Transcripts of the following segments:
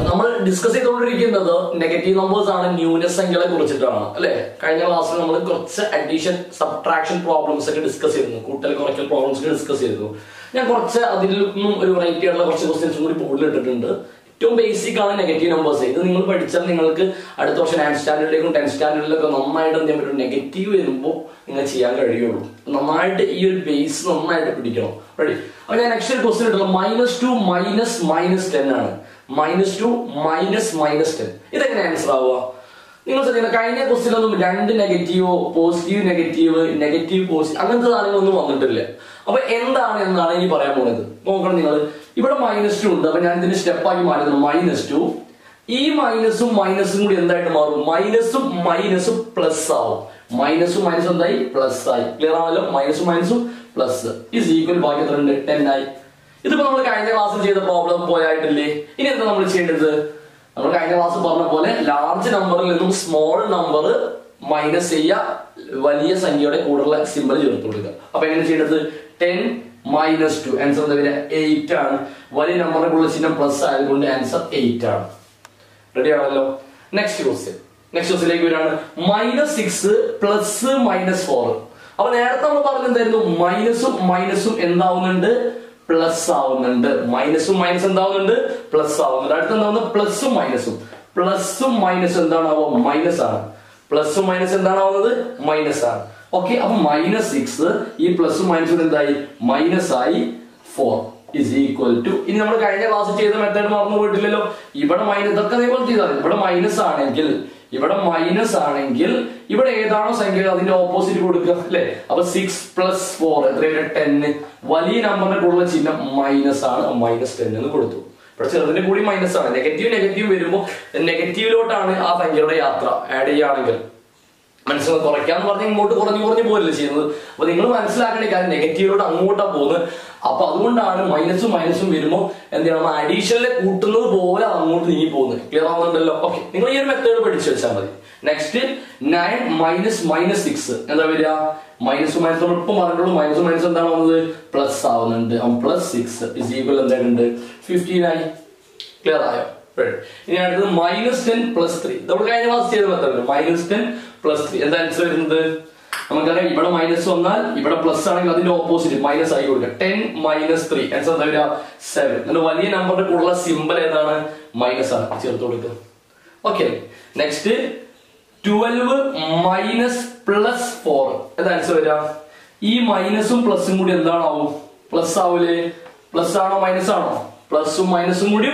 നമ്മൾ ഡിസ്കസ് ചെയ്തുകൊണ്ടിരിക്കുന്നത് negative numbers ആണ് ന്യൂനസംഖ്യകളെ കുറിച്ചിട്ടാണ് അല്ലെ കഴിഞ്ഞ ക്ലാസ്സിൽ നമ്മൾ കുറച്ച് അഡീഷൻ സബ്ട്രാക്ഷൻ പ്രോബ്ലംസ് ഒക്കെ ഡിസ്കസ് ചെയ്തിരുന്നു കൂട്ടൽ കുറയ്ക്കൽ പ്രോബ്ലംസ് ഒക്കെ ഡിസ്കസ് ചെയ്തിരുന്നു ഞാൻ കുറച്ച് അതിൽ നിന്നും ഒരു വെറൈറ്റി ആയിട്ടുള്ള കുറച്ച് ക്വസ്റ്റ്യൻസ് കൂടി ബോർഡിൽ ഇട്ടിട്ടുണ്ട് ഏറ്റവും ബേസിക് ആണ് നെഗറ്റീവ് നമ്പേഴ്സ് ഇത് നിങ്ങൾ പഠിച്ചാൽ നിങ്ങൾക്ക് അടുത്ത വർഷം നയൻ സ്റ്റാൻഡേർഡിലേക്കും ടെൻത്ത് സ്റ്റാൻഡേർഡിലൊക്കെ നന്നായിട്ട് എന്ത് ചെയ്യാൻ പറ്റും നെഗറ്റീവ് വരുമ്പോൾ നിങ്ങൾ ചെയ്യാൻ കഴിയുള്ളൂ നന്നായിട്ട് ഈ ഒരു ബേസ് നന്നായിട്ട് പിടിക്കണം റെഡി അപ്പൊ ഞാൻ നെക്സ്റ്റ് ഒരു ക്വസ്റ്റ്യൻ ഇട്ടുള്ളത് minus two minus minus ten ആണ് minus two minus minus ten ഇതെങ്ങനെ ആൻസർ ആവുക നിങ്ങൾ ശ്രദ്ധിക്കണം കഴിഞ്ഞ ക്വസ്റ്റിലൊന്നും രണ്ട് നെഗറ്റീവോ പോസിറ്റീവ് നെഗറ്റീവ് നെഗറ്റീവ് പോസിറ്റീവ് അങ്ങനത്തെ സാധനങ്ങളൊന്നും വന്നിട്ടില്ല അപ്പൊ എന്താണ് എന്നാണ് ഇനി പറയാൻ പോണത് നോക്കണം നിങ്ങൾ ഇവിടെ മൈനസ് ടു ഉണ്ട് അപ്പൊ ഞാൻ ഇതിന് സ്റ്റെപ്പാക്കി മാറ്റുന്നു മൈനസ് ടു ഈ മൈനസും മൈനസും കൂടി എന്തായിട്ട് മാറും മൈനസും മൈനസും പ്ലസ് ആവും മൈനസും മൈനസും എന്തായി പ്ലസ് ആയി ക്ലിയർ ആണല്ലോ മൈനസും മൈനസും പ്ലസ് ഇസ് ഈക്വൽ ബാക്കി എത്ര ഉണ്ട് ടെൻ ആയി ഇതിപ്പോ നമ്മൾ കഴിഞ്ഞ ക്ലാസ്സിൽ ചെയ്ത പ്രോബ്ലം പോയായിട്ടില്ലേ ഇനി എന്താ നമ്മൾ ചെയ്യേണ്ടത് നമ്മൾ കഴിഞ്ഞ ക്ലാസ് പറഞ്ഞ പോലെ ലാർജ് നമ്പറിൽ നിന്നും സ്മോൾ നമ്പർ മൈനസ് ചെയ്യുക വലിയ സംഖ്യയുടെ കൂടുതലുള്ള സിമ്പിൾ ചേർത്ത് കൊടുക്കുക അപ്പൊ എങ്ങനെ ചെയ്യേണ്ടത് ടെൻ മൈനസ് ടു ആൻസർ എന്താ വരിക എയ്റ്റ് ആണ് വലിയ നമ്പറിനുള്ള ചിഹ്നം പ്ലസ് ആയതുകൊണ്ട് ആൻസർ എയ്റ്റ് ആണ് റെഡി ആണല്ലോ നെക്സ്റ്റ് ക്വസ്റ്റ്യൻ നെക്സ്റ്റ് ക്വസ്റ്റ്യനിലേക്ക് വരാണ് minus six plus minus four അപ്പൊ നേരത്തെ നമ്മൾ പറഞ്ഞെന്തായിരുന്നു മൈനസും മൈനസും എന്താവുന്നുണ്ട് പ്ലസ് ആവുന്നുണ്ട് മൈനസും മൈനസ് എന്താവുന്നുണ്ട് പ്ലസ് ആവുന്നുണ്ട് അടുത്ത എന്താവുന്നത് പ്ലസും മൈനസും പ്ലസും മൈനസ് എന്താണാവോ മൈനസ് ആണ് പ്ലസും മൈനസ് എന്താണാവുന്നത് മൈനസ് ആണ് ഓക്കെ അപ്പൊ മൈനസ് സിക്സ് ഈ പ്ലസും മൈനസും എന്തായി മൈനസ് ആയി ഫോർ ഇസ് ഈക്വൽ ടു ഇനി നമ്മൾ കഴിഞ്ഞ ക്ലാസ് ചെയ്ത മെത്തേഡ് മറന്നു പോയിട്ടില്ലല്ലോ ഇവിടെ മൈനസ് ഇതൊക്കെ അതേപോലെ ചെയ്താൽ മതി. ഇവിടെ മൈനസ് ആണെങ്കിൽ ഇവിടെ മൈനസ് ആണെങ്കിൽ ഇവിടെ ഏതാണോ സംഖ്യ അതിന്റെ ഓപ്പോസിറ്റ് കൊടുക്കുക അല്ലെ അപ്പൊ സിക്സ് പ്ലസ് ഫോർ എത്രയാണ് ടെന്ന് വലിയ നമ്പറിന്റെ കൂടുതൽ ചിഹ്നം മൈനസ് ആണ് മൈനസ് ടെൻ എന്ന് കൊടുത്തു ഇവിടെ ചെറുതിന്റെ കൂടി മൈനസ് ആണ് നെഗറ്റീവ് നെഗറ്റീവ് വരുമ്പോൾ നെഗറ്റീവിലോട്ടാണ് ആ സംഖ്യയുടെ യാത്ര ആഡ് ചെയ്യുകയാണെങ്കിൽ മനസ്സിലാക്കി കുറയ്ക്കാന്ന് പറഞ്ഞ് ഇങ്ങോട്ട് കുറഞ്ഞു കുറഞ്ഞു പോലല്ലേ ചെയ്യുന്നത് അപ്പൊ നിങ്ങൾ മനസ്സിലാക്കേണ്ട കാര്യം നെഗറ്റീവിലോട്ട് അങ്ങോട്ടാ പോകുന്നത് അപ്പൊ അതുകൊണ്ടാണ് മൈനസും മൈനസും വരുമ്പോൾ എന്ത് ചെയ്യണം അഡീഷണലെ കൂട്ടുന്നത് പോലെ അത് അങ്ങോട്ട് നീങ്ങി പോകുന്നത് ക്ലിയർ ആവുന്നുണ്ടല്ലോ ഓക്കെ നിങ്ങൾ ഈ ഒരു മെത്തേഡ് പഠിച്ചു വെച്ചാൽ മതി next nine minus minus six എന്താ വരിക മൈനസ് മൈനസ് ഇപ്പം പറഞ്ഞിട്ടുള്ളൂ മൈനസ് മൈനസ് എന്താണ് വന്നത് പ്ലസ് ആവുന്നുണ്ട് പ്ലസ് സിക്സ് ഇസ് ഈക്വൽ എന്തായിട്ടുണ്ട് ഫിഫ്റ്റീൻ ആയി ക്ലിയർ ആയോ Right. ഇനി അടുത്തത് മൈനസ് ടെൻ പ്ലസ് ത്രീ നമ്മൾ കഴിഞ്ഞ ക്ലാസ് ചെയ്ത method minus ten plus three എന്താ ആൻസർ വരുന്നത് നമുക്കറിയാം ഇവിടെ മൈനസ് വന്നാൽ ഇവിടെ പ്ലസ് ആണെങ്കിൽ അതിന്റെ ഓപ്പോസിറ്റ് മൈനസ് ആയി കൊടുക്കുക ടെൻ മൈനസ് ത്രീ ആൻസർ എന്താ വരിക സെവൻ എന്നിട്ട് വലിയ നമ്പറിന്റെ കൂടുതലുള്ള സിമ്പിൾ ഏതാണ് മൈനസ് ആണ് ചേർത്ത് കൊടുക്കുക okay next twelve minus plus four എന്താ ആൻസർ വരിക ഈ മൈനസും പ്ലസും കൂടി എന്താണാവും പ്ലസ് ആവൂലേ പ്ലസ് ആണോ മൈനസ് ആണോ പ്ലസും മൈനസും കൂടിയും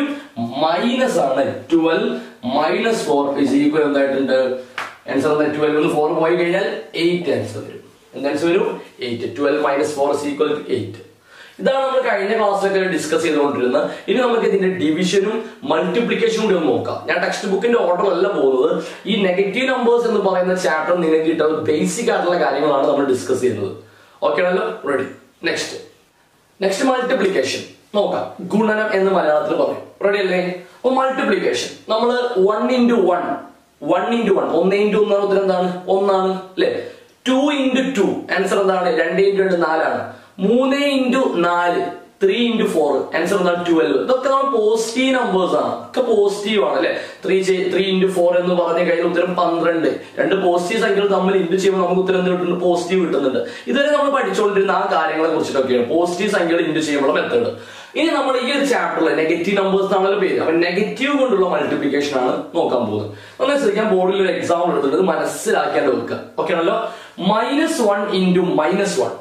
മൈനസ് ആണ് twelve minus four is equal എന്തായിട്ടുണ്ട് ആൻസർ എന്താ ട്വൽവ് ഫോർ പോയി കഴിഞ്ഞാൽ എയ്റ്റ് ആൻസർ വരും എന്താ ആൻസർ വരും eight twelve minus four is equal to eight ഇതാണ് നമ്മൾ കഴിഞ്ഞ ക്ലാസ്സിലൊക്കെ ഡിസ്കസ് ചെയ്തുകൊണ്ടിരുന്നത് ഇനി നമുക്ക് ഇതിന്റെ ഡിവിഷനും മൾട്ടിപ്ലിക്കേഷനും കൂടി ഒന്ന് നോക്കാം ഞാൻ ടെക്സ്റ്റ് ബുക്കിന്റെ ഓർഡർ അല്ല പോകുന്നത് ഈ നെഗറ്റീവ് നമ്പേഴ്സ് എന്ന് പറയുന്ന ചാപ്റ്റർ നിങ്ങൾക്ക് കിട്ടുന്ന ബേസിക് ആയിട്ടുള്ള കാര്യങ്ങളാണ് നമ്മൾ ഡിസ്കസ് ചെയ്യുന്നത് ഓക്കെ ആണല്ലോ റെഡി നെക്സ്റ്റ് നെക്സ്റ്റ് മൾട്ടിപ്ലിക്കേഷൻ നോക്കാം ഗുണനം എന്ന് മലയാളത്തിൽ പറയും റെഡി അല്ലേ അപ്പൊ മൾട്ടിപ്ലിക്കേഷൻ നമ്മൾ one into one one into one ഒന്ന് ഇൻറ്റു ഒന്നാണ് ഉത്തരം എന്താണ് ഒന്നാണ് അല്ലെ ടു ഇൻറ്റു ടു ആൻസർ എന്താണ് രണ്ട് ഇൻറ്റു രണ്ട് നാലാണ് മൂന്ന് ഇൻറ്റു നാല് ത്രീ ഇൻറ്റു ഫോർ ആൻസർ എന്താണ് ട്വൽവ് ഇതൊക്കെ നമ്മൾ പോസിറ്റീവ് നമ്പേഴ്സ് ആണ് ഒക്കെ പോസിറ്റീവ് ആണ് അല്ലെ ത്രീ ത്രീ ഇൻറ്റു ഫോർ എന്ന് പറഞ്ഞ കഴിഞ്ഞാൽ ഉത്തരം പന്ത്രണ്ട് രണ്ട് പോസിറ്റീവ് സംഖ്യകൾ തമ്മിൽ ഇൻറ്റു ചെയ്യുമ്പോൾ നമുക്ക് ഉത്തരം എന്ത് കിട്ടുന്നുണ്ട് പോസിറ്റീവ് കിട്ടുന്നുണ്ട് ഇതുവരെ നമ്മൾ പഠിച്ചുകൊണ്ടിരുന്ന ആ കാര്യങ്ങളെ കുറിച്ചിട്ടൊക്കെയാണ് പോസിറ്റീവ് സംഖ്യകൾ ഇൻറ്റു ചെയ്യുമ്പോൾ മെത്തേഡ് ഇനി നമ്മൾ ഈ ഒരു ചാപ്റ്ററിൽ നെഗറ്റീവ് നമ്പേഴ്സ് എന്നാണല്ലോ പേര് അപ്പൊ നെഗറ്റീവ് കൊണ്ടുള്ള മൾട്ടിപ്ലിക്കേഷൻ ആണ് നോക്കാൻ പോകുന്നത് ഒന്ന് ശ്രദ്ധിക്കാൻ ബോർഡിൽ ഒരു എക്സാമ്പിൾ എടുത്തിട്ട് ഇത് മനസ്സിലാക്കിയാണ്ട് വെക്കുക ഓക്കെ ആണല്ലോ minus one into minus one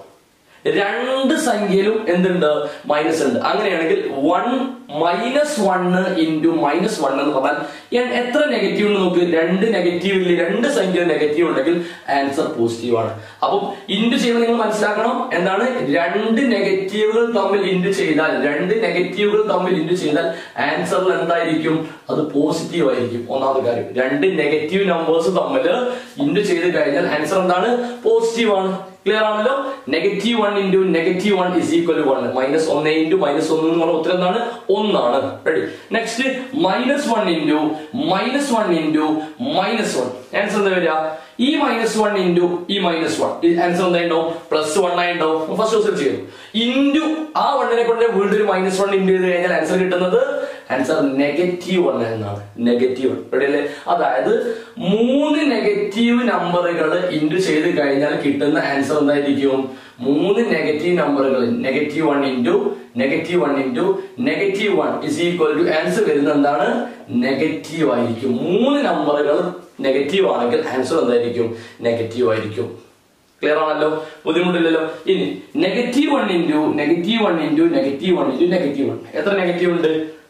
രണ്ട് സംഖ്യയിലും എന്തുണ്ട് മൈനസ് ഉണ്ട് അങ്ങനെയാണെങ്കിൽ one minus one into minus one എന്ന് പറഞ്ഞാൽ എ- എത്ര നെഗറ്റീവ് ഉണ്ട് നോക്ക് രണ്ട് നെഗറ്റീവ് ഇല്ല രണ്ട് സംഖ്യ നെഗറ്റീവ് ഉണ്ടെങ്കിൽ ആൻസർ പോസിറ്റീവ് ആണ് അപ്പം ഇൻറ്റു ചെയ്യുമ്പോൾ നിങ്ങൾ മനസ്സിലാക്കണം എന്താണ് രണ്ട് നെഗറ്റീവുകൾ തമ്മിൽ ഇൻറ്റു ചെയ്താൽ രണ്ട് നെഗറ്റീവുകൾ തമ്മിൽ ഇൻറ്റു ചെയ്താൽ ആൻസറിൽ എന്തായിരിക്കും അത് പോസിറ്റീവ് ആയിരിക്കും ഒന്നാമത്തെ കാര്യം രണ്ട് നെഗറ്റീവ് നമ്പേഴ്സ് തമ്മിൽ ഇൻറ്റു ചെയ്ത് കഴിഞ്ഞാൽ ആൻസർ എന്താണ് പോസിറ്റീവ് ആണ് ക്ലിയർ ആണല്ലോ negative one into negative one is equal one minus ഒന്ന് ഇൻറ്റു മൈനസ് ഒന്ന് എന്ന് പറഞ്ഞ ഉത്തരം എന്താണ് ഒന്നാണ് ready next minus one into minus one into minus one answer എന്താ വരിക ഈ മൈനസ് വൺ ഇൻറ്റു ഈ മൈനസ് വൺ ആൻസർ എന്തായിട്ടുണ്ടാവും പ്ലസ് വൺ ആയിട്ടുണ്ടാവും ഫസ്റ്റ് ക്വസ്റ്റ്യൻ ചെയ്തു ഇൻറ്റു ആ വണ്ണിനെ കൊണ്ട് വീണ്ടും ഒരു മൈനസ് വൺ ഇൻറ്റു ചെയ്ത് കഴിഞ്ഞാൽ ആൻസർ കിട്ടുന്നത് ആൻസർ നെഗറ്റീവ് വൺ എന്നാണ് നെഗറ്റീവ് റെഡി അല്ലേ അതായത് മൂന്ന് നെഗറ്റീവ് നമ്പറുകൾ ഇൻറ്റു ചെയ്ത് കഴിഞ്ഞാൽ കിട്ടുന്ന ആൻസർ എന്തായിരിക്കും മൂന്ന് നെഗറ്റീവ് നമ്പറുകൾ negative one into negative one into negative one is equal to answer വരുന്നത് എന്താണ് നെഗറ്റീവ് ആയിരിക്കും മൂന്ന് നമ്പറുകൾ നെഗറ്റീവ് ആണെങ്കിൽ ആൻസർ എന്തായിരിക്കും നെഗറ്റീവ് ആയിരിക്കും ക്ലിയർ ആണല്ലോ ബുദ്ധിമുട്ടില്ലല്ലോ ഇനി negative one into negative one into negative one into negative one എത്ര നെഗറ്റീവ് ഉണ്ട്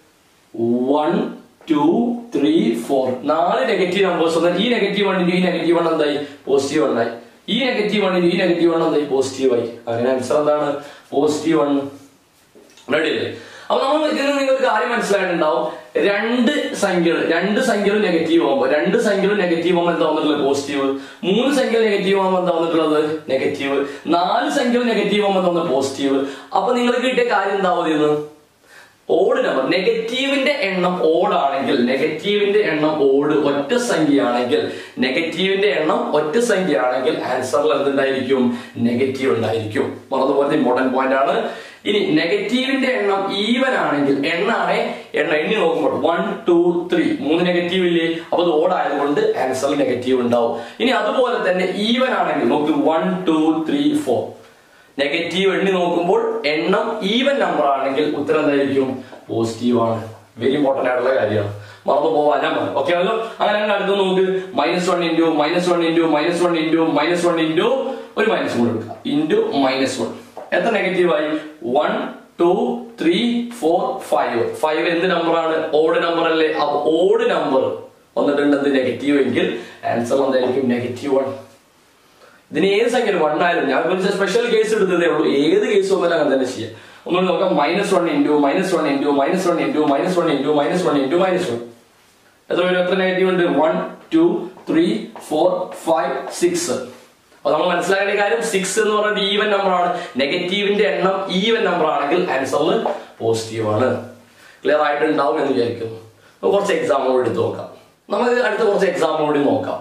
വൺ ടു ത്രീ ഫോർ നാല് നെഗറ്റീവ് നമ്പേഴ്സ് വന്നാൽ ഈ നെഗറ്റീവ് വൺ ഇൻറ്റു ഈ നെഗറ്റീവ് വൺ എന്തായി പോസിറ്റീവ് വണ്ണായി ഈ നെഗറ്റീവ് വൺ ഇൻറ്റു ഈ നെഗറ്റീവ് വൺ എന്തായി പോസിറ്റീവ് ആയി അങ്ങനെ ആൻസർ എന്താണ് പോസിറ്റീവ് വൺ റെഡി അല്ലേ അപ്പൊ നമ്മൾ ഇതിൽ നിന്ന് നിങ്ങൾക്ക് കാര്യം മനസ്സിലായിട്ടുണ്ടാവും രണ്ട് സംഖ്യകൾ രണ്ട് സംഖ്യകൾ നെഗറ്റീവ് ആകുമ്പോൾ രണ്ട് സംഖ്യകൾ നെഗറ്റീവ് ആകുമ്പോൾ എന്താ വന്നിട്ടുള്ളത് പോസിറ്റീവ് മൂന്ന് സംഖ്യകൾ നെഗറ്റീവ് ആകുമ്പോൾ എന്താ വന്നിട്ടുള്ളത് നെഗറ്റീവ് നാല് സംഖ്യകൾ നെഗറ്റീവ് ആകുമ്പോൾ എന്താ വന്നത് പോസിറ്റീവ് അപ്പൊ നിങ്ങൾക്ക് കിട്ടിയ കാര്യം എന്താ മതിയെന്ന് ഓഡ് നമ്പർ നെഗറ്റീവിന്റെ എണ്ണം ഓഡ് ആണെങ്കിൽ നെഗറ്റീവിന്റെ എണ്ണം ഓഡ് ഒറ്റ സംഖ്യയാണെങ്കിൽ നെഗറ്റീവിന്റെ എണ്ണം ഒറ്റ സംഖ്യയാണെങ്കിൽ ആൻസറിൽ എന്തുണ്ടായിരിക്കും നെഗറ്റീവ് ഉണ്ടായിരിക്കും മറന്നുപോലെ ഇമ്പോർട്ടന്റ് പോയിന്റ് ആണ് ഇനി നെഗറ്റീവിന്റെ എണ്ണം ഈവൻ ആണെങ്കിൽ എണ്ണാണെ എണ്ണ എണ്ണി നോക്കുമ്പോൾ വൺ ടു ത്രീ മൂന്ന് നെഗറ്റീവ് ഇല്ലേ അപ്പൊ അത് ഓഡ് ആയതുകൊണ്ട് ആൻസറിൽ നെഗറ്റീവ് ഉണ്ടാവും ഇനി അതുപോലെ തന്നെ ഈവൻ ആണെങ്കിൽ നോക്ക് one two three four negative എണ്ണി നോക്കുമ്പോൾ എണ്ണം ഈവൻ നമ്പർ ആണെങ്കിൽ ഉത്തരം എന്തായിരിക്കും പോസിറ്റീവ് ആണ് വെരി ഇമ്പോർട്ടന്റ് ആയിട്ടുള്ള കാര്യമാണ് മറന്നു പോവാനാ മതി ഓക്കെ ആണല്ലോ അങ്ങനെ അങ്ങനെ അടുത്ത് നോക്ക് minus one into minus one into minus one into minus one into ഒരു മൈനസ് കൂടെ എടുക്കുക ഇൻറ്റു മൈനസ് വൺ എത്ര നെഗറ്റീവ് ആയി one two three four five five എന്ത് നമ്പറാണ് ഓഡ് നമ്പർ അല്ലേ അപ്പൊ ഓഡ് നമ്പർ വന്നിട്ടുണ്ട് എന്ത് നെഗറ്റീവ് എങ്കിൽ ആൻസർ എന്തായിരിക്കും നെഗറ്റീവ് വൺ ഇതിന് ഏത് സംഖ്യ വൺ ആയാലും ഞാൻ ഒരു സ്പെഷ്യൽ കേസ് എടുത്തതേ ഉള്ളൂ ഏത് കേസ് വന്നാലും അങ്ങനെ തന്നെ ചെയ്യാം ഒന്നുകൂടി നോക്കാം minus one into minus one into minus one into minus one into minus one into minus one എത്ര പേര് എത്ര നെഗറ്റീവ് ഉണ്ട് one two three four five six അപ്പൊ നമ്മൾ മനസ്സിലാക്കേണ്ട കാര്യം സിക്സ് എന്ന് പറയുന്നത് ഈവൻ നമ്പർ ആണ് നെഗറ്റീവിന്റെ എണ്ണം ഈവൻ നമ്പർ ആണെങ്കിൽ ആൻസറിൽ പോസിറ്റീവ് ആണ് ക്ലിയർ ആയിട്ടുണ്ടാവും എന്ന് വിചാരിക്കുന്നു അപ്പൊ കുറച്ച് എക്സാമ്പിൾ എടുത്ത് നോക്കാം നമുക്ക് അടുത്ത കുറച്ച് എക്സാമ്പിൾ കൂടി നോക്കാം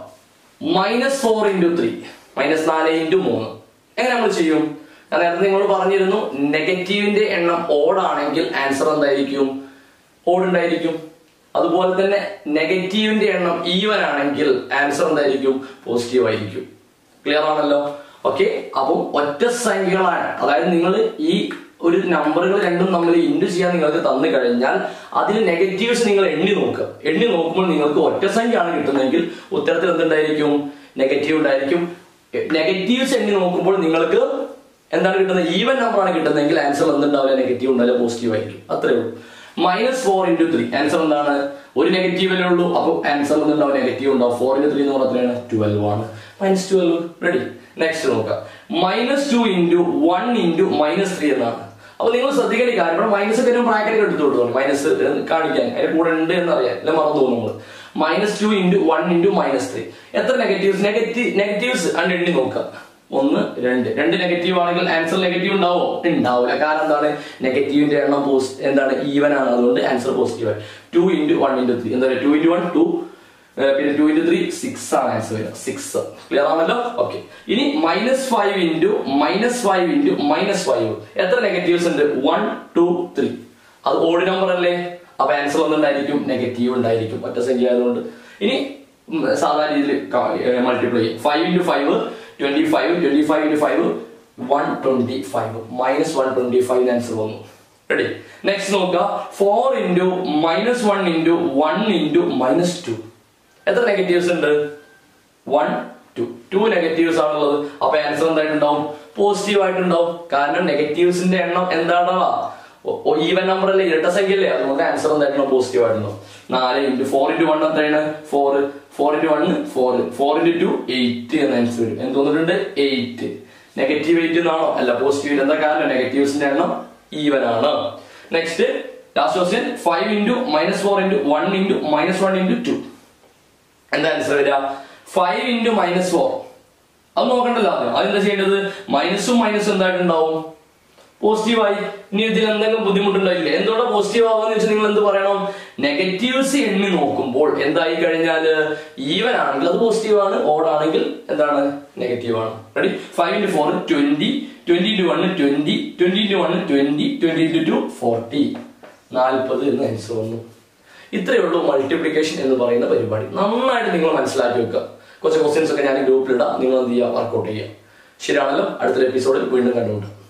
minus four into three minus നാല് ഇൻറ്റു മൂന്ന് എങ്ങനെ നമ്മൾ ചെയ്യും ഞാൻ നേരത്തെ നിങ്ങളോട് പറഞ്ഞിരുന്നു നെഗറ്റീവിന്റെ എണ്ണം ഓഡ് ആണെങ്കിൽ ആൻസർ എന്തായിരിക്കും ഓഡ് ഉണ്ടായിരിക്കും അതുപോലെ തന്നെ നെഗറ്റീവിന്റെ എണ്ണം ഈവൻ ആണെങ്കിൽ ആൻസർ എന്തായിരിക്കും പോസിറ്റീവ് ആയിരിക്കും ക്ലിയർ ആണല്ലോ ഓക്കെ അപ്പം ഒറ്റ സംഖ്യകളാണ് അതായത് നിങ്ങൾ ഈ ഒരു നമ്പറുകൾ രണ്ടും തമ്മിൽ ഇൻഡു ചെയ്യാൻ നിങ്ങൾക്ക് തന്നു കഴിഞ്ഞാൽ അതിൽ നെഗറ്റീവ്സ് നിങ്ങൾ എണ്ണി നോക്കുക എണ്ണി നോക്കുമ്പോൾ നിങ്ങൾക്ക് ഒറ്റ സംഖ്യയാണ് കിട്ടുന്നതെങ്കിൽ ഉത്തരത്തിൽ എന്തുണ്ടായിരിക്കും നെഗറ്റീവ് ഉണ്ടായിരിക്കും നെഗറ്റീവ്സ് എണ്ണി നോക്കുമ്പോൾ നിങ്ങൾക്ക് എന്താണ് കിട്ടുന്നത് ഈവൻ നമ്പർ ആണ് കിട്ടുന്നതെങ്കിൽ ആൻസർ എന്തുണ്ടാവില്ല നെഗറ്റീവ് ഉണ്ടാവില്ല പോസിറ്റീവ് ആയിരിക്കും അത്രേ ഉള്ളൂ minus four into three answer എന്താണ് ഒരു നെഗറ്റീവല്ലേ ഉള്ളൂ അപ്പോൾ ആൻസർ എന്തുണ്ടാവും നെഗറ്റീവ് ഉണ്ടാവും ഫോർ ഇൻറ്റു ത്രീ എന്ന് പറഞ്ഞാൽ എത്രയാണ് ട്വൽവ് ആണ് മൈനസ് ട്വൽവ് റെഡി നെക്സ്റ്റ് നോക്കാം minus two into one into minus three എന്നാണ് അപ്പൊ നിങ്ങൾ ശ്രദ്ധിക്കേണ്ട കാര്യം ഇവിടെ മൈനസ് ഒക്കെ ബ്രാക്കറ്റ് എടുത്തു കൊടുത്തു മൈനസ് കാണിക്കാൻ അതിന്റെ കൂടെ ഉണ്ട് എന്ന് അറിയാം അല്ലെ മറന്നു പോകും നമ്മൾ minus two into one into minus three എത്ര നെഗറ്റീവ്സ് നെഗറ്റീവ് നെഗറ്റീവ്സ് അണ്ട് എണ്ണി നോക്കാം ഒന്ന് രണ്ട് രണ്ട് നെഗറ്റീവ് ആണെങ്കിൽ ആൻസർ നെഗറ്റീവ് ഉണ്ടാവോ ഉണ്ടാവില്ല കാരണം എന്താണ് നെഗറ്റീവിന്റെ എണ്ണം പോസ്റ്റ് എന്താണ് ഈവൻ ആണ് അതുകൊണ്ട് ആൻസർ പോസിറ്റീവ് ആയി two into one into three എന്താ ടു ഇൻറ്റു വൺ ടു പിന്നെ ടു ഇൻറ്റു ത്രീ സിക്സ് ആണ് ആൻസർ വരിക സിക്സ് ക്ലിയർ ആണല്ലോ ഓക്കെ ഇനി minus five into minus five into minus five എത്ര നെഗറ്റീവ്സ് ഉണ്ട് വൺ ടു ത്രീ അത് ഓഡ് നമ്പർ അല്ലേ അപ്പൊ ആൻസർ ഒന്നുണ്ടായിരിക്കും നെഗറ്റീവ് ഉണ്ടായിരിക്കും ഒറ്റ സംഖ്യ ആയതുകൊണ്ട് ഇനി ഉം, സാധാരണ രീതിയിൽ മൾട്ടിപ്ലൈ ചെയ്യും five into five twenty five twenty five into five one twenty five minus one twenty five answer വന്നു റെഡി നെക്സ്റ്റ് നോക്കുക four into minus one into one into minus two എത്ര നെഗറ്റീവ്സ് ഉണ്ട് വൺ ടു ടു നെഗറ്റീവ്സ് ആണുള്ളത് അപ്പൊ answer എന്തായിട്ടുണ്ടാവും positive ആയിട്ടുണ്ടാവും കാരണം നെഗറ്റീവ്സിന്റെ എണ്ണം എന്താണോ ഈവൻ നമ്പർ അല്ലേ ഇരട്ട സംഖ്യ അല്ലേ അതുകൊണ്ട് ആൻസർ എന്തായിട്ടുണ്ടാവും പോസിറ്റീവ് ആയിട്ടുണ്ടാവും നാല് ഇൻറ്റു ഫോർ ഇൻറ്റു വൺ എത്രയാണ് four four into one four four into two eight എന്ന ആൻസർ വരും എന്ത് തോന്നിട്ടുണ്ട് എയ്റ്റ് നെഗറ്റീവ് എയ്റ്റ് എന്നാണോ അല്ല പോസിറ്റീവ് എന്താ കാരണം നെഗറ്റീവ്സിന്റെ എണ്ണം ഈവൻ ആണ് next last question five into minus four into one into minus one into two എന്താ ആൻസർ വരിക ഫൈവ് ഇൻറ്റു മൈനസ് ഫോർ അത് നോക്കണ്ടല്ലോ ആദ്യം അതെന്താ ചെയ്യേണ്ടത് മൈനസും മൈനസും എന്തായിട്ടുണ്ടാവും പോസിറ്റീവായി ഇനി ഇതിൽ എന്തെങ്കിലും ബുദ്ധിമുട്ടുണ്ടായില്ലേ എന്തുകൊണ്ടാ പോസിറ്റീവ് ആവാന്ന് വെച്ചാൽ നിങ്ങൾ എന്ത് പറയണം നെഗറ്റീവ്സ് എണ്ണി നോക്കുമ്പോൾ എന്തായി കഴിഞ്ഞാൽ ഈവൻ ആണെങ്കിൽ അത് പോസിറ്റീവ് ആണ് ഓഡ് ആണെങ്കിൽ എന്താണ് നെഗറ്റീവ് ആണ് ready five into four twenty twenty into one twenty twenty into one twenty twenty into two forty നാൽപ്പത് എന്ന് ആൻസർ വന്നു ഇത്രയേ ഉള്ളൂ മൾട്ടിപ്ലിക്കേഷൻ എന്ന് പറയുന്ന പരിപാടി നന്നായിട്ട് നിങ്ങൾ മനസ്സിലാക്കി വെക്കുക കുറച്ച് ക്വസ്റ്റ്യൻസ് ഒക്കെ ഞാൻ ഗ്രൂപ്പിലിടാം നിങ്ങൾ എന്ത് ചെയ്യുക വർക്കൗട്ട് ചെയ്യുക ശരിയാണല്ലോ അടുത്തൊരു എപ്പിസോഡിൽ വീണ്ടും കണ്ടുമുട്ടാം